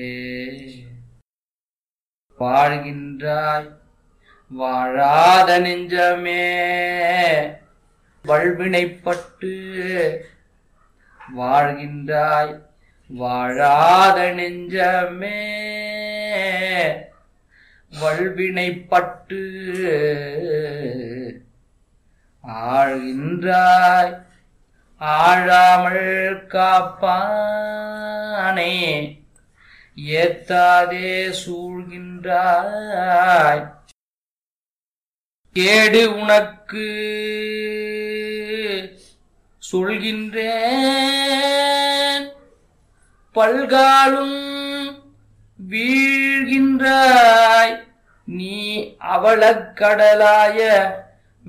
வாழ்கின்றாய் வாழாத நெஞ்சமே வல்வினைப்பட்டு வாழ்கின்றாய் வாழாத நெஞ்சமே வல்வினைப்பட்டு ஆழ்கின்றாய் ஆழாமல் காப்பானே ஏத்தாதே சூழ்கின்றாய் கேடு உனக்கு சொல்கின்றேன் பல்காலும் வீழ்கின்றாய் நீ அவளக்கடலாய